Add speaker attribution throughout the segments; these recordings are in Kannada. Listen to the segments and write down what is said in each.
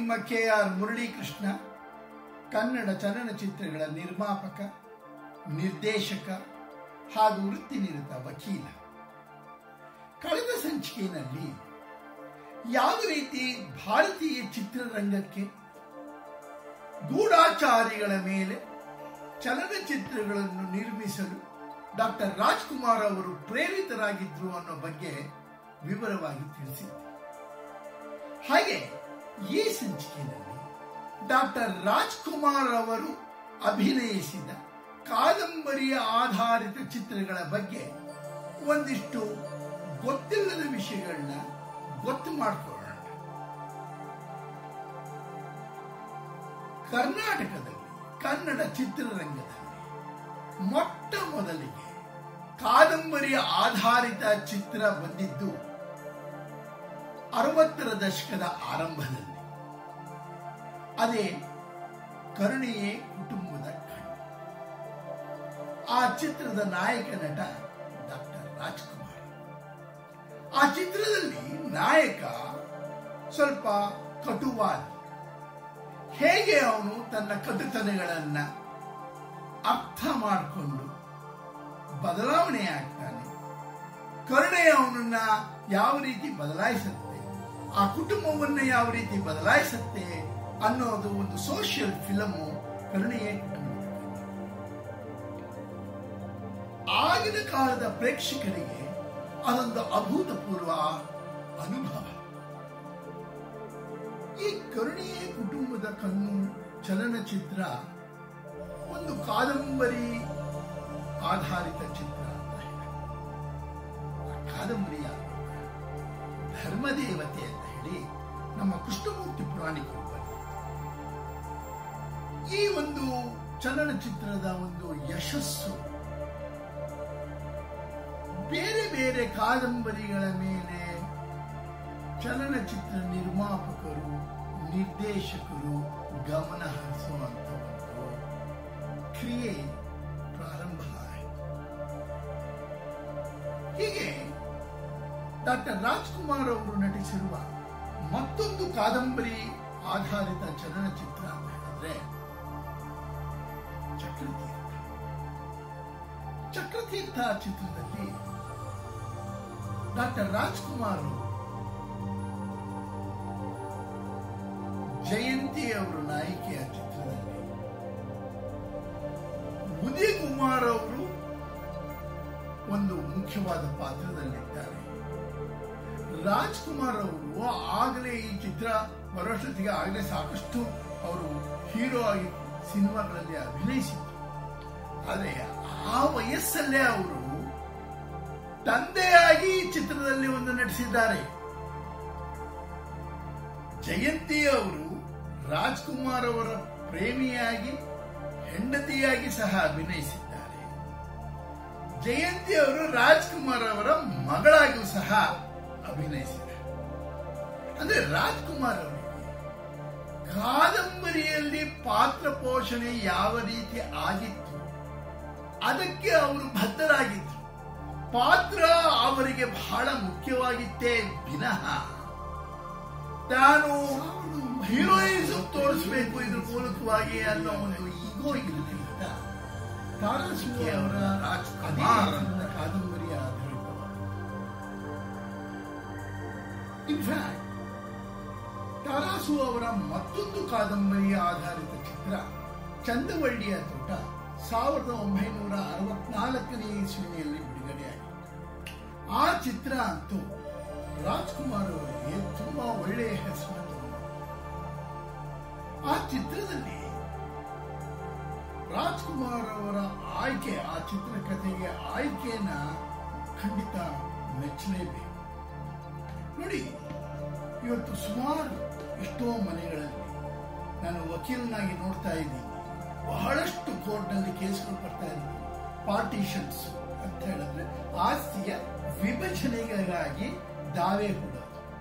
Speaker 1: ನಿಮ್ಮ ಕೆ ಆರ್ ಮುರಳೀಕೃಷ್ಣ ಕನ್ನಡ ಚಲನಚಿತ್ರಗಳ ನಿರ್ಮಾಪಕ ನಿರ್ದೇಶಕ ಹಾಗೂ ವೃತ್ತಿನಿರತ ವಕೀಲ ಕಳೆದ ಸಂಚಿಕೆಯಲ್ಲಿ ಯಾವ ರೀತಿ ಭಾರತೀಯ ಚಿತ್ರರಂಗಕ್ಕೆ ಗೂಢಾಚಾರಿಗಳ ಮೇಲೆ ಚಲನಚಿತ್ರಗಳನ್ನು ನಿರ್ಮಿಸಲು ಡಾಕ್ಟರ್ ರಾಜ್ಕುಮಾರ್ ಅವರು ಪ್ರೇರಿತರಾಗಿದ್ರು ಅನ್ನೋ ಬಗ್ಗೆ ವಿವರವಾಗಿ ತಿಳಿಸಿದ್ದೆ ಹಾಗೆ ಈ ಸಂಚಿಕೆಯಲ್ಲಿ ಡಾಕ್ಟರ್ ರಾಜ್ಕುಮಾರ್ ಅವರು ಅಭಿನಯಿಸಿದ ಕಾದಂಬರಿಯ ಆಧಾರಿತ ಚಿತ್ರಗಳ ಬಗ್ಗೆ ಒಂದಿಷ್ಟು ಗೊತ್ತಿಲ್ಲದ ವಿಷಯಗಳನ್ನ ಗೊತ್ತು ಮಾಡಿಕೊಳ್ಳೋಣ ಕರ್ನಾಟಕದಲ್ಲಿ ಕನ್ನಡ ಚಿತ್ರರಂಗದಲ್ಲಿ ಮೊಟ್ಟ ಮೊದಲಿಗೆ ಕಾದಂಬರಿಯ ಆಧಾರಿತ ಚಿತ್ರ ಬಂದಿದ್ದು ಅರವತ್ತರ ದಶಕದ ಆರಂಭದಲ್ಲಿ ಅದೇ ಕರುಣೆಯೇ ಕುಟುಂಬದ ಕಣ್ಣು ಆ ಚಿತ್ರದ ನಾಯಕ ನಟ ಡಾಕ್ಟರ್ ರಾಜ್ಕುಮಾರ್ ಆ ಚಿತ್ರದಲ್ಲಿ ನಾಯಕ ಸ್ವಲ್ಪ ಕಟುವಾದಿ ಹೇಗೆ ಅವನು ತನ್ನ ಕಟುತನಗಳನ್ನ ಅರ್ಥ ಮಾಡಿಕೊಂಡು ಬದಲಾವಣೆ ಆಗ್ತಾನೆ ಕರುಣೆ ಅವನನ್ನ ಯಾವ ರೀತಿ ಬದಲಾಯಿಸುತ್ತೆ ಆ ಕುಟುಂಬವನ್ನ ಯಾವ ರೀತಿ ಬದಲಾಯಿಸುತ್ತೆ ಅನ್ನೋದು ಒಂದು ಸೋಷಿಯಲ್ ಫಿಲಮು ಕರುಣೆಯೇ ಕುಟುಂಬ ಆಗಿನ ಕಾಲದ ಪ್ರೇಕ್ಷಕರಿಗೆ ಅದೊಂದು ಅಭೂತಪೂರ್ವ ಅನುಭವ ಈ ಕರುಣೆಯೇ ಕುಟುಂಬದ ಕಣ್ಣು ಚಲನಚಿತ್ರ ಒಂದು ಕಾದಂಬರಿ ಆಧಾರಿತ ಚಿತ್ರ ಅಂತ ಹೇಳಿ ಆ ಕಾದಂಬರಿಯ ಧರ್ಮದೇವತೆ ಅಂತ ಹೇಳಿ ನಮ್ಮ ಕೃಷ್ಣಮೂರ್ತಿ ಪುರಾಣಿಕರು ಬರೆದಿದ್ದಾರೆ. ಈ ಒಂದು ಚಲನಚಿತ್ರದ ಒಂದು ಯಶಸ್ಸು ಬೇರೆ ಬೇರೆ ಕಾದಂಬರಿಗಳ ಮೇಲೆ ಚಲನಚಿತ್ರ ನಿರ್ಮಾಪಕರು ನಿರ್ದೇಶಕರು ಗಮನ ಹರಿಸುವಂತ ಒಂದು ಕ್ರಿಯೆ ಪ್ರಾರಂಭ ಆಯಿತು ಹೀಗೆ ಡಾಕ್ಟರ್ ರಾಜ್ಕುಮಾರ್ ಅವರು ನಟಿಸಿರುವ ಮತ್ತೊಂದು ಕಾದಂಬರಿ ಆಧಾರಿತ ಚಲನಚಿತ್ರ ಅಂತ ಹೇಳಿದ್ರೆ ಚಕ್ರತೀರ್ಥ ಚಕ್ರತೀರ್ಥ ಚಿತ್ರದಲ್ಲಿ ಡಾಕ್ಟರ್ ರಾಜ್ಕುಮಾರ್ ಅವರು ಜಯಂತಿ ಅವರು ನಾಯಕಿಯ ಚಿತ್ರದಲ್ಲಿ ಉದಯ್ ಕುಮಾರ್ ಅವರು ಒಂದು ಮುಖ್ಯವಾದ ಪಾತ್ರದಲ್ಲಿದ್ದಾರೆ ರಾಜ್ಕುಮಾರ್ ಅವರು ಆಗಲೇ ಈ ಚಿತ್ರ ಬರೋಷ್ಟೊತ್ತಿಗೆ ಆಗಲೇ ಸಾಕಷ್ಟು ಅವರು ಹೀರೋ ಆಗಿ ಸಿನಿಮಾಗಳಲ್ಲಿ ಅಭಿನಯಿಸಿದ್ರು ಆದರೆ ಆ ವಯಸ್ಸಲ್ಲೇ ಅವರು ತಂದೆಯಾಗಿ ಈ ಚಿತ್ರದಲ್ಲಿ ಒಂದು ನಟಿಸಿದ್ದಾರೆ ಜಯಂತಿ ಅವರು ರಾಜ್ಕುಮಾರ್ ಅವರ ಪ್ರೇಮಿಯಾಗಿ ಹೆಂಡತಿಯಾಗಿ ಸಹ ಅಭಿನಯಿಸಿದ್ದಾರೆ ಜಯಂತಿ ಅವರು ರಾಜ್ಕುಮಾರ್ ಅವರ ಮಗಳಾಗಿಯೂ ಸಹ ಅಭಿನಯಿಸಿದ್ದಾರೆ ಅಂದ್ರೆ ರಾಜ್ಕುಮಾರ್ ಅವರಿಗೆ ಕಾದಂಬರಿಯಲ್ಲಿ ಪಾತ್ರ ಪೋಷಣೆ ಯಾವ ರೀತಿ ಆಗಿತ್ತು ಅದಕ್ಕೆ ಅವರು ಬದ್ಧರಾಗಿದ್ರು ಪಾತ್ರ ಅವರಿಗೆ ಬಹಳ ಮುಖ್ಯವಾಗಿತ್ತೇ ವಿನಃ ತಾನು ಹೀರೋಯಿಸಮ್ ತೋರಿಸಬೇಕು ಇದ್ರ ಮೂಲಕವಾಗಿ ಅನ್ನೋ ಒಂದು ಈಗೋ ಇರಲಿಲ್ಲ ತಾರಾಸುಖಿ ಅವರ ರಾಜ್ಕುಮಾರ್ ಅನ್ನೋ ಕಾದಂಬರಿಯ ಆಧಾರಿತವಾದ ಇನ್ಫ್ಯಾಕ್ಟ್ ತಾರಾಸು ಅವರ ಮತ್ತೊಂದು ಕಾದಂಬರಿಯ ಆಧಾರಿತ ಚಿತ್ರ ಚಂದವಳ್ಳಿಯ ತೋಟ ಸಾವಿರದ ಒಂಬೈನೂರ ಅರವತ್ನಾಲ್ಕನೇ ಇಸ್ವಿನಿಯಲ್ಲಿ ಬಿಡುಗಡೆಯಾಗಿದೆ ಆ ಚಿತ್ರ ಅಂತೂ ರಾಜ್ಕುಮಾರ್ ಅವರಿಗೆ ತುಂಬಾ ಒಳ್ಳೆಯ ಹೆಸರನ್ನು ತಂದಿದೆ. ಆ ಚಿತ್ರದಲ್ಲಿ ರಾಜ್ಕುಮಾರ್ ಅವರ ಆಯ್ಕೆ ಆ ಚಿತ್ರಕಥೆಗೆ ಆಯ್ಕೆಯನ್ನ ಖಂಡಿತ ಮೆಚ್ಚಲೇಬೇಕು ನೋಡಿ ಇವತ್ತು ಸುಮಾರು ಎಷ್ಟೋ ಮನೆಗಳಲ್ಲಿ ನಾನು ವಕೀಲನಾಗಿ ನೋಡ್ತಾ ಇದ್ದೀನಿ ಬಹಳಷ್ಟು ಕೋರ್ಟ್ನಲ್ಲಿ ಕೇಸ್ಗಳು ಬರ್ತಾ ಇದ್ದೀನಿ ಪಾರ್ಟಿಷನ್ಸ್ ಅಂತ ಹೇಳಿದ್ರೆ ಆಸ್ತಿಯ ವಿಭಜನೆಗಾಗಿ ದಾವೆ ಹೂಡೋದು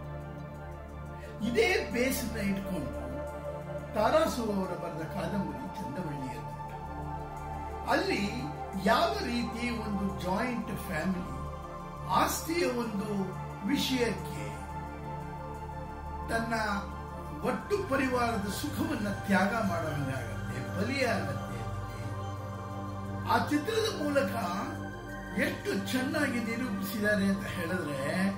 Speaker 1: ಇದೇ ಬೇಸನ್ನ ಇಟ್ಕೊಂಡು ತಾರಾಸು ಅವರ ಬರೆದ ಕಾದಂಬರಿ ಚಂದವಳ್ಳಿಯ ತೋಟ ಅಲ್ಲಿ ಯಾವ ರೀತಿ ಒಂದು ಜಾಯಿಂಟ್ ಫ್ಯಾಮಿಲಿ ಆಸ್ತಿಯ ಒಂದು ವಿಷಯಕ್ಕೆ ತನ್ನ ಒಟ್ಟು ಪರಿವಾರದ ಸುಖವನ್ನ ತ್ಯಾಗ ಮಾಡುವಂಗಾಗತ್ತೆ ಬಲಿಯಾಗತ್ತೆ ಆ ಚಿತ್ರದ ಮೂಲಕ ಎಷ್ಟು ಚೆನ್ನಾಗಿ ನಿರೂಪಿಸಿದ್ದಾರೆ ಅಂತ ಹೇಳಿದ್ರೆ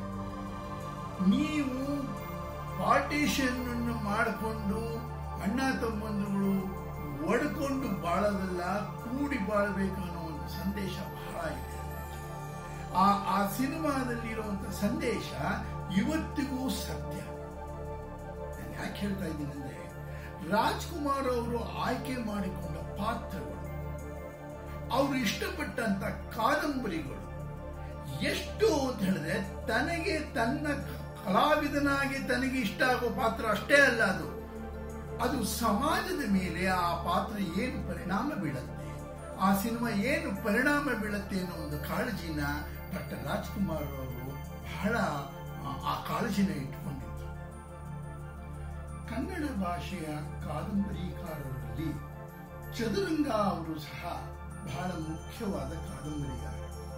Speaker 1: ನೀವು ಪಾರ್ಟಿಷನ್ ಅನ್ನು ಮಾಡಿಕೊಂಡು ಅಣ್ಣ ತಮ್ಮಂದಿರುಗಳು ಒಡ್ಕೊಂಡು ಬಾಳೋದಲ್ಲ ಕೂಡಿ ಬಾಳ್ಬೇಕು ಅನ್ನೋ ಒಂದು ಸಂದೇಶ ಬಹಳ ಇದೆ ಆ ಆ ಸಿನಿಮಾದಲ್ಲಿರುವಂತ ಸಂದೇಶ ಇವತ್ತಿಗೂ ಸತ್ಯ ನಾನು ಯಾಕೆ ಹೇಳ್ತಾ ಇದ್ದೀನಿ ಅಂದ್ರೆ ರಾಜ್ಕುಮಾರ್ ಅವರು ಆಯ್ಕೆ ಮಾಡಿಕೊಂಡ ಪಾತ್ರಗಳು ಅವರು ಇಷ್ಟಪಟ್ಟಂತ ಕಾದಂಬರಿಗಳು ಎಷ್ಟು ಅಂತ ಹೇಳಿದ್ರೆ ತನಗೆ ತನ್ನ ಕಲಾವಿದನಾಗಿ ತನಗೆ ಇಷ್ಟ ಆಗೋ ಪಾತ್ರ ಅಷ್ಟೇ ಅಲ್ಲ ಅದು ಅದು ಸಮಾಜದ ಮೇಲೆ ಆ ಪಾತ್ರ ಏನು ಪರಿಣಾಮ ಬೀಳುತ್ತೆ ಆ ಸಿನಿಮಾ ಏನು ಪರಿಣಾಮ ಬೀಳುತ್ತೆ ಅನ್ನೋ ಒಂದು ಕಾಳಜಿನ ಡಾಕ್ಟರ್ ರಾಜ್ಕುಮಾರ್ ಅವರು ಬಹಳ ಆ ಕಾಳಜಿನ ಇಟ್ಕೊಂಡಿದ್ರು ಕನ್ನಡ ಭಾಷೆಯ ಕಾದಂಬರಿಕಾರರಲ್ಲಿ ಚದುರಂಗ ಅವರು ಸಹ ಬಹಳ ಮುಖ್ಯವಾದ ಕಾದಂಬರಿಗಾರ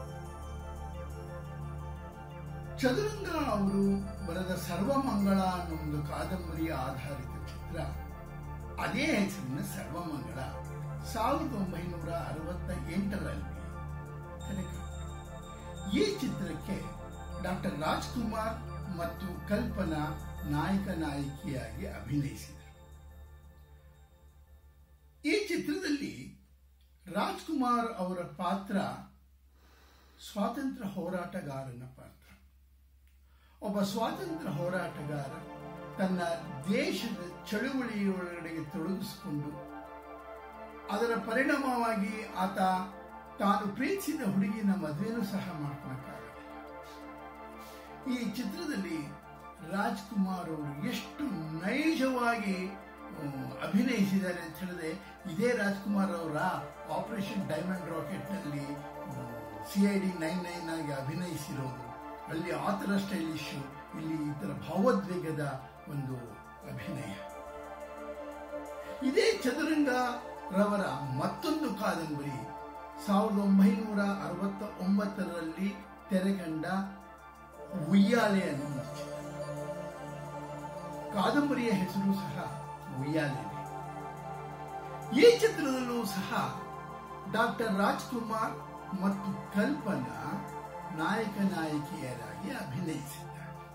Speaker 1: ಚದುರಂಗ ಅವರು ಬರೆದ ಸರ್ವಮಂಗಳ ಅನ್ನೋ ಒಂದು ಕಾದಂಬರಿಯ ಆಧಾರಿತ ಚಿತ್ರ ಅದೇ ಹೆಸರಿನ ಸರ್ವಮಂಗಳ ಸಾವಿರದ ಒಂಬೈನೂರ ಅರವತ್ತ ಎಂಟರಲ್ಲಿ ತೆರೆಕಂಡು ಈ ಚಿತ್ರಕ್ಕೆ ಡಾಕ್ಟರ್ ರಾಜ್ಕುಮಾರ್ ಮತ್ತು ಕಲ್ಪನಾ ನಾಯಕ ನಾಯಕಿಯಾಗಿ ಅಭಿನಯಿಸಿದರು ಈ ಚಿತ್ರದಲ್ಲಿ ರಾಜ್ಕುಮಾರ್ ಅವರ ಪಾತ್ರ ಸ್ವಾತಂತ್ರ್ಯ ಹೋರಾಟಗಾರನ ಪಾತ್ರ ಒಬ್ಬ ಸ್ವಾತಂತ್ರ್ಯ ಹೋರಾಟಗಾರ ತನ್ನ ದೇಶದ ಚಳುವಳಿಯೊಳಗಡೆಗೆ ತೊಡಗಿಸಿಕೊಂಡು ಅದರ ಪರಿಣಾಮವಾಗಿ ಆತ ತಾನು ಪ್ರೀತಿಸಿದ ಹುಡುಗಿನ ಮದುವೆನೂ ಸಹ ಮಾಡ್ಕೊಳಕ್ಕಾಗಲ್ಲ ಈ ಚಿತ್ರದಲ್ಲಿ ರಾಜ್ಕುಮಾರ್ ಅವರು ಎಷ್ಟು ನೈಜವಾಗಿ ಅಭಿನಯಿಸಿದ್ದಾರೆ ಅಂತ ಹೇಳಿದ್ರೆ ಇದೇ ರಾಜ್ಕುಮಾರ್ ಅವರ ಆಪರೇಷನ್ ಡೈಮಂಡ್ ರಾಕೆಟ್ ನಲ್ಲಿ C I D nine nine ಆಗಿ ಅಭಿನಯಿಸಿರೋದು ಅಲ್ಲಿ ಆ ಥರ ಸ್ಟೈಲಿಶ್ ಇಲ್ಲಿ ಈ ಥರ ಭಾವೋದ್ವೇಗದ ಒಂದು ಅಭಿನಯ ಇದೇ ಚದುರಂಗ ರವರ ಮತ್ತೊಂದು ಕಾದಂಬರಿ ಸಾವಿರದ ಒಂಬೈನೂರ ಅರವತ್ತ ಒಂಬತ್ತರಲ್ಲಿ ತೆರೆಕಂಡ ಉಯ್ಯಾಲೆ ಅನ್ನೋ ಚಿತ್ರ ಕಾದಂಬರಿಯ ಹೆಸರು ಸಹ ಉಯ್ಯಾಲೆ ಈ ಚಿತ್ರದಲ್ಲೂ ಸಹ ಡಾಕ್ಟರ್ ರಾಜ್ಕುಮಾರ್ ಮತ್ತು ಕಲ್ಪನಾ ನಾಯಕ ನಾಯಕಿಯರಾಗಿ ಅಭಿನಯಿಸಿದ್ದಾರೆ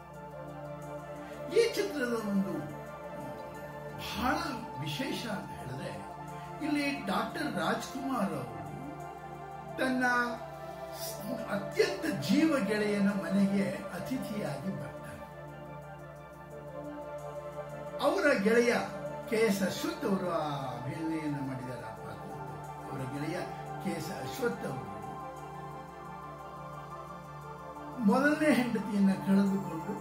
Speaker 1: ಈ ಚಿತ್ರದ ಒಂದು ಬಹಳ ವಿಶೇಷ ಅಂತ ಹೇಳಿದ್ರೆ ಇಲ್ಲಿ ಡಾಕ್ಟರ್ ರಾಜ್ಕುಮಾರ್ ಅವರು ತನ್ನ ಅತ್ಯಂತ ಜೀವ ಗೆಳೆಯನ ಮನೆಗೆ ಅತಿಥಿಯಾಗಿ ಬರ್ತಾರೆ ಅವರ ಗೆಳೆಯ ಕೆ ಎಸ್ ಅಶ್ವಥ್ ಅವರು ಆ ಅಭಿನಯನ ಮಾಡಿದ್ದಾರೆ ಆ ಪಾತ್ರ ಅವರ ಗೆಳೆಯ ಕೆ ಎಸ್ ಅಶ್ವಥ್ ಅವರು ಮೊದಲನೇ ಹೆಂಡತಿಯನ್ನ ಕಳೆದುಕೊಂಡು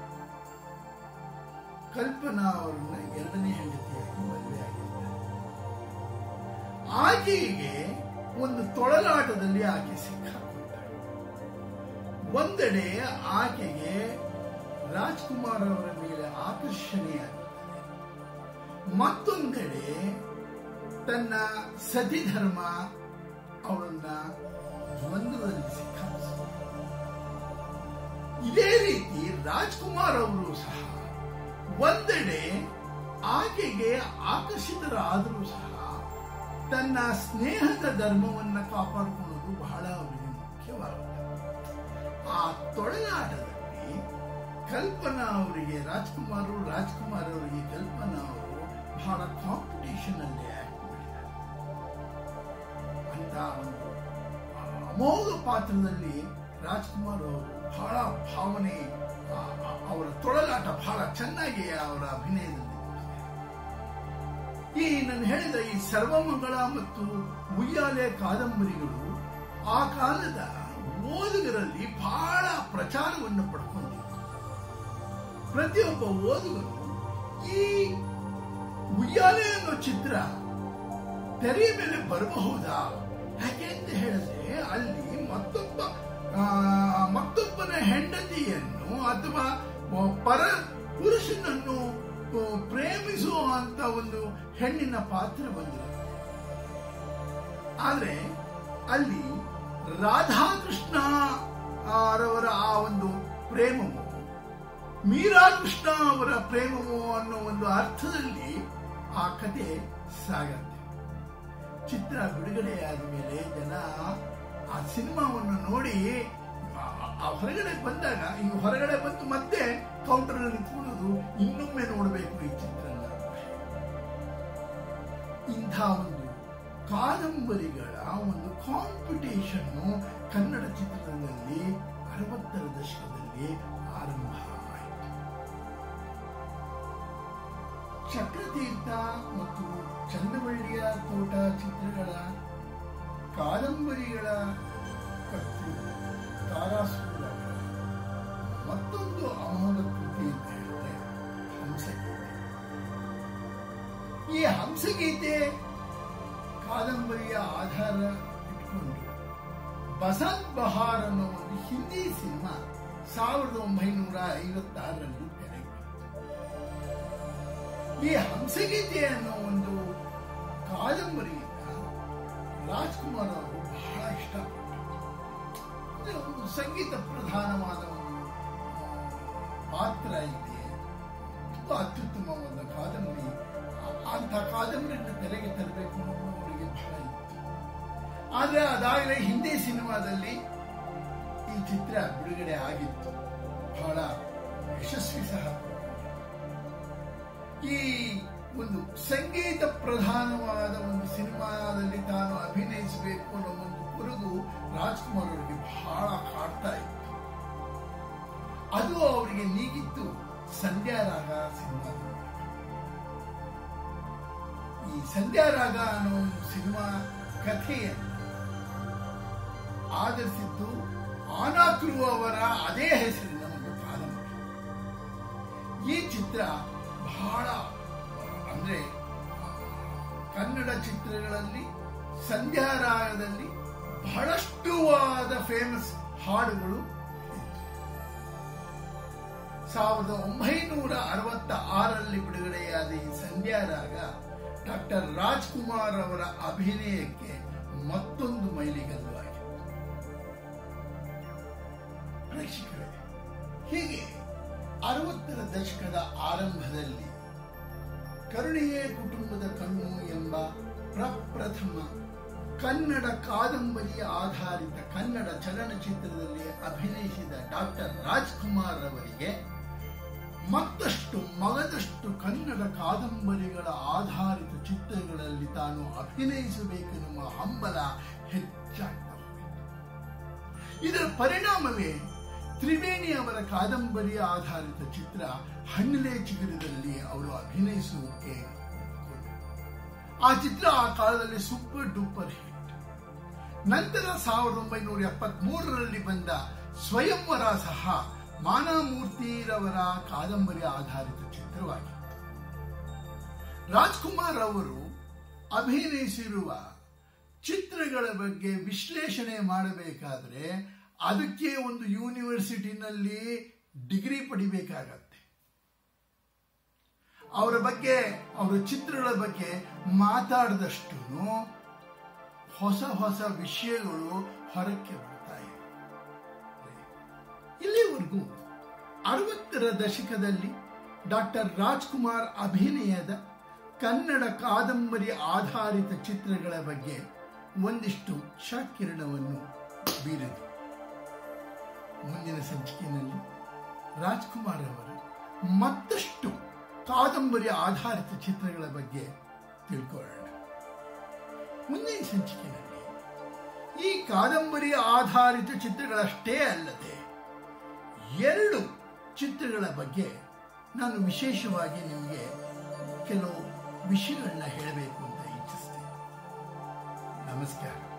Speaker 1: ಕಲ್ಪನಾ ಅವರನ್ನ ಎರಡನೇ ಹೆಂಡತಿಯಾಗಿ ಮದುವೆ ಆಗಿದ್ದಾರೆ ಆಕೆಗೆ ಒಂದು ತೊಳಲಾಟದಲ್ಲಿ ಆಕೆ ಸಿಕ್ಕಾಕೊಳ್ತಾಳೆ ಒಂದೆಡೆ ಆಕೆಗೆ ರಾಜ್ಕುಮಾರ್ ಅವರ ಮೇಲೆ ಆಕರ್ಷಣೆಯಾಗುತ್ತದೆ ಮತ್ತೊಂದೆಡೆ ತನ್ನ ಸತಿ ಧರ್ಮ ಅವಳನ್ನ ದ್ವಂದ್ವದಲ್ಲಿ ಸಿಕ್ಕಾಪಿಸಿದೆ ಇದೇ ರೀತಿ ರಾಜ್ಕುಮಾರ್ ಅವರು ಸಹ ಒಂದೆಡೆ ಆಕೆಗೆ ಆಕರ್ಷಿತರಾದರೂ ಸಹ ತನ್ನ ಸ್ನೇಹದ ಧರ್ಮವನ್ನು ಕಾಪಾಡಿಕೊಳ್ಳೋದು ಬಹಳ ಅವರಿಗೆ ಮುಖ್ಯವಾಗುತ್ತೆ ಆ ತೊಳಲಾಟದಲ್ಲಿ ಕಲ್ಪನಾ ಅವರಿಗೆ ರಾಜ್ಕುಮಾರ್ ರಾಜ್ಕುಮಾರ್ ಅವರಿಗೆ ಕಲ್ಪನಾ ಅವರು ಬಹಳ ಕಾಂಪಿಟೇಷನ್ ಅಲ್ಲಿ ಆಕ್ಟ್ ಮಾಡಿದ್ದಾರೆ ಅಂತ ಒಂದು ಅಮೋಘ ಪಾತ್ರದಲ್ಲಿ ರಾಜ್ಕುಮಾರ್ ಅವರು ಬಹಳ ಭಾವನೆ ಅವರ ತೊಳಲಾಟ ಬಹಳ ಚೆನ್ನಾಗಿ ಅವರ ಅಭಿನಯದಲ್ಲಿ ಈ ನಾನು ಹೇಳಿದ ಈ ಸರ್ವಮಂಗಳ ಮತ್ತು ಉಯ್ಯಾಲೆ ಕಾದಂಬರಿಗಳು ಆ ಕಾಲದ ಓದುಗರಲ್ಲಿ ಬಹಳ ಪ್ರಚಾರವನ್ನು ಪಡ್ಕೊಂಡಿತ್ತು ಪ್ರತಿಯೊಬ್ಬ ಓದುಗರು ಈ ಉಯ್ಯಾಲೆ ಅನ್ನೋ ಚಿತ್ರ ತೆರೆಯ ಮೇಲೆ ಬರಬಹುದಾ ಯಾಕೆ ಅಂತ ಹೇಳಿದ್ರೆ ಅಲ್ಲಿ ಮತ್ತೊಬ್ಬ ಮತ್ತೊಬ್ಬನ ಹೆಂಡತಿಯನ್ನು ಅಥವಾ ಪರ ಪುರುಷನನ್ನು ಪ್ರೇಮಿಸುವಂತ ಒಂದು ಹೆಣ್ಣಿನ ಪಾತ್ರ ಬಂದಿದೆ ಆದ್ರೆ ಅಲ್ಲಿ ರಾಧಾಕೃಷ್ಣ ರವರ ಆ ಒಂದು ಪ್ರೇಮವು ಮೀರಾ ಕೃಷ್ಣ ಅವರ ಪ್ರೇಮವೋ ಅನ್ನೋ ಒಂದು ಅರ್ಥದಲ್ಲಿ ಆ ಕತೆ ಸಾಗತ್ತೆ ಚಿತ್ರ ಬಿಡುಗಡೆಯಾದ ಮೇಲೆ ಜನ ಆ ಸಿನಿಮಾವನ್ನು ನೋಡಿ ಆ- ಆ ಹೊರಗಡೆ ಬಂದಾಗ ಈಗ ಹೊರಗಡೆ ಬಂದು ಮತ್ತೆ ಕೌಂಟರ್ ನಿಂತ್ಕೊಳ್ಳೋದು ಇನ್ನೊಮ್ಮೆ ನೋಡಬೇಕು ಈ ಚಿತ್ರನ ಇಂಥ ಒಂದು ಕಾದಂಬರಿಗಳ ಒಂದು ಕಾಂಪಿಟೇಷನ್ ಕನ್ನಡ ಚಿತ್ರರಂಗದಲ್ಲಿ ಅರವತ್ತರ ದಶಕದಲ್ಲಿ ಆರಂಭ ಆಯಿತು ಚಕ್ರತೀರ್ಥ ಮತ್ತು ಚಂದವಳ್ಳಿಯ ತೋಟ ಚಿತ್ರಗಳ ಕಾದಂಬರಿಗಳ ಕರ್ತೃ ತಾರಾಸುರ ಮತ್ತೊಂದು ಅಮೋಘ ಕೃತಿ ಅಂತ ಹೇಳಿದ್ರೆ ಹಂಸಗೀತೆ ಈ ಹಂಸಗೀತೆ ಕಾದಂಬರಿಯ ಆಧಾರ ಇಟ್ಕೊಂಡು ಬಸಂತ್ ಬಹಾರ್ ಅನ್ನೋ ಒಂದು ಹಿಂದಿ ಸಿನಿಮಾ ಸಾವಿರದ ಒಂಬೈನೂರ ಐವತ್ತಾರರಲ್ಲಿ ತೆರೆಗೆ ಈ ಹಂಸಗೀತೆ ಅನ್ನೋ ಒಂದು ಕಾದಂಬರಿಯಿಂದ ರಾಜ್ಕುಮಾರ್ ಅವರು ಬಹಳ ಇಷ್ಟಪಟ್ಟರು ಅಂದ್ರೆ ಒಂದು ಸಂಗೀತ ಪ್ರಧಾನವಾದ ಒಂದು ಆ, ಪಾತ್ರ ಇದೆ ತುಂಬಾ ಅತ್ಯುತ್ತಮವಾದ ಕಾದಂಬರಿ ಆ- ಅಂಥ ಕಾದಂಬರಿಯನ್ನು ತೆರೆಗೆ ತರಬೇಕು ಅನ್ನೋದು ಅವರಿಗೆ ಬಹಳ ಇತ್ತು ಆದ್ರೆ ಅದಾಗಲೇ ಹಿಂದಿ ಸಿನಿಮಾದಲ್ಲಿ ಈ ಚಿತ್ರ ಬಿಡುಗಡೆ ಆಗಿತ್ತು ಬಹಳ ಯಶಸ್ವಿ ಸಹ ಈ ಒಂದು ಸಂಗೀತ ಪ್ರಧಾನವಾದ ಒಂದು ಸಿನಿಮಾದಲ್ಲಿ ತಾನು ಅಭಿನಯಿಸಬೇಕು ಅನ್ನೋ ಒಂದು ಕುರುಗು ರಾಜ್ಕುಮಾರ್ ಅವರಿಗೆ ಬಹಳ ಕಾಡ್ತಾ ಇತ್ತು ಅದು ಅವರಿಗೆ ನೀಗಿತ್ತು ಸಂಧ್ಯಾರಾಗ ಸಿನಿಮಾದ ಮೂಲಕ. ಈ ಸಂಧ್ಯಾರಾಗ ಅನ್ನೋ ಒಂದು ಸಿನಿಮಾ ಕಥೆಯನ್ನು ಆಧರಿಸಿದ್ದು ಆನಾಕ್ರು ಅವರ ಅದೇ ಹೆಸರಿನ ಒಂದು ಕಾದಂಬರಿ ಈ ಚಿತ್ರ ಬಹಳ ಅಂದ್ರೆ ಆ, ಕನ್ನಡ ಚಿತ್ರಗಳಲ್ಲಿ ಸಂಧ್ಯಾರಾಗದಲ್ಲಿ ಬಹಳಷ್ಟುವಾದ ಫೇಮಸ್ ಹಾಡುಗಳು ಇತ್ತು. ಸಾವಿರದ ಒಂಬೈನೂರ ಅರವತ್ತ ಆರರಲ್ಲಿ ಬಿಡುಗಡೆಯಾದ ಈ ಸಂಧ್ಯಾರಾಗ ಡಾಕ್ಟರ್ ರಾಜ್ಕುಮಾರ್ ಅವರ ಅಭಿನಯಕ್ಕೆ ಮತ್ತೊಂದು ಮೈಲಿಗಲ್ಲು ಆಗಿದೆ ಪ್ರೇಕ್ಷಕರೇ ಹೀಗೆ ಅರವತ್ತರ ದಶಕದ ಆರಂಭದಲ್ಲಿ ಕರುಣೆಯೇ ಕುಟುಂಬದ ಕಣ್ಣು ಎಂಬ ಪ್ರಪ್ರಥಮ ಕನ್ನಡ ಕಾದಂಬರಿ ಆಧಾರಿತ ಕನ್ನಡ ಚಲನಚಿತ್ರದಲ್ಲಿ ಅಭಿನಯಿಸಿದ ಡಾಕ್ಟರ್ ರಾಜ್ಕುಮಾರ್ ಅವರಿಗೆ ಮತ್ತಷ್ಟು ಮಗದಷ್ಟು ಕನ್ನಡ ಕಾದಂಬರಿಗಳ ಆಧಾರಿತ ಚಿತ್ರಗಳಲ್ಲಿ ತಾನು ಅಭಿನಯಿಸಬೇಕೆನ್ನುವ ಹಂಬಲ ಹೆಚ್ಚಾಗ್ತಾ ಹೋಯಿತು ಇದರ ಪರಿಣಾಮವೇ ತ್ರಿವೇಣಿ ಅವರ ಕಾದಂಬರಿ ಆಧಾರಿತ ಚಿತ್ರ ಹಣ್ಣಿಲೆ ಚಿಗುರದಲ್ಲಿ ಅವರು ಅಭಿನಯಿಸುವುದಕ್ಕೆ ಒಪ್ಪಿಕೊಂಡರು. ಆ ಚಿತ್ರ ಆ ಕಾಲದಲ್ಲಿ ಸೂಪರ್ ಡೂಪರ್ ಹಿಟ್ ನಂತರ ಸಾವಿರದ ಒಂಬೈನೂರ ಎಪ್ಪತ್ಮೂರರಲ್ಲಿ ಬಂದ ಸ್ವಯಂವರ ಸಹ ಮಾನಮೂರ್ತಿರವರ ಕಾದಂಬರಿ ಆಧಾರಿತ ಚಿತ್ರವಾಗಿತ್ತು ರಾಜ್ಕುಮಾರ್ ಅವರು ಅಭಿನಯಿಸಿರುವ ಚಿತ್ರಗಳ ಬಗ್ಗೆ ವಿಶ್ಲೇಷಣೆ ಮಾಡಬೇಕಾದ್ರೆ ಅದಕ್ಕೆ ಒಂದು ಯೂನಿವರ್ಸಿಟಿನಲ್ಲಿ ಡಿಗ್ರಿ ಪಡಿಬೇಕಾಗತ್ತೆ ಅವರ ಬಗ್ಗೆ ಅವರ ಚಿತ್ರಗಳ ಬಗ್ಗೆ ಮಾತಾಡಿದಷ್ಟು ಹೊಸ ಹೊಸ ವಿಷಯಗಳು ಹೊರಕ್ಕೆ ಬರ್ತಾ ಇವೆ ಇಲ್ಲಿವರೆಗೂ ಅರವತ್ತರ ದಶಕದಲ್ಲಿ ಡಾಕ್ಟರ್ ರಾಜ್ಕುಮಾರ್ ಅಭಿನಯದ ಕನ್ನಡ ಕಾದಂಬರಿ ಆಧಾರಿತ ಚಿತ್ರಗಳ ಬಗ್ಗೆ ಒಂದಿಷ್ಟು ಕ್ಷಕಿರಣವನ್ನು ಬೀರಿತು ಮುಂದಿನ ಸಂಚಿಕೆಯಲ್ಲಿ ರಾಜ್ಕುಮಾರ್ ಅವರ ಮತ್ತಷ್ಟು ಕಾದಂಬರಿ ಆಧಾರಿತ ಚಿತ್ರಗಳ ಬಗ್ಗೆ ತಿಳ್ಕೊಳ್ಳೋಣ ಮುಂದಿನ ಸಂಚಿಕೆಯಲ್ಲಿ ಈ ಕಾದಂಬರಿ ಆಧಾರಿತ ಚಿತ್ರಗಳಷ್ಟೇ ಅಲ್ಲದೆ ಎರಡು ಚಿತ್ರಗಳ ಬಗ್ಗೆ ನಾನು ವಿಶೇಷವಾಗಿ ನಿಮಗೆ ಕೆಲವು ವಿಷಯಗಳನ್ನ ಹೇಳಬೇಕು ಅಂತ ಇಚ್ಛಿಸ್ತೇನೆ ನಮಸ್ಕಾರ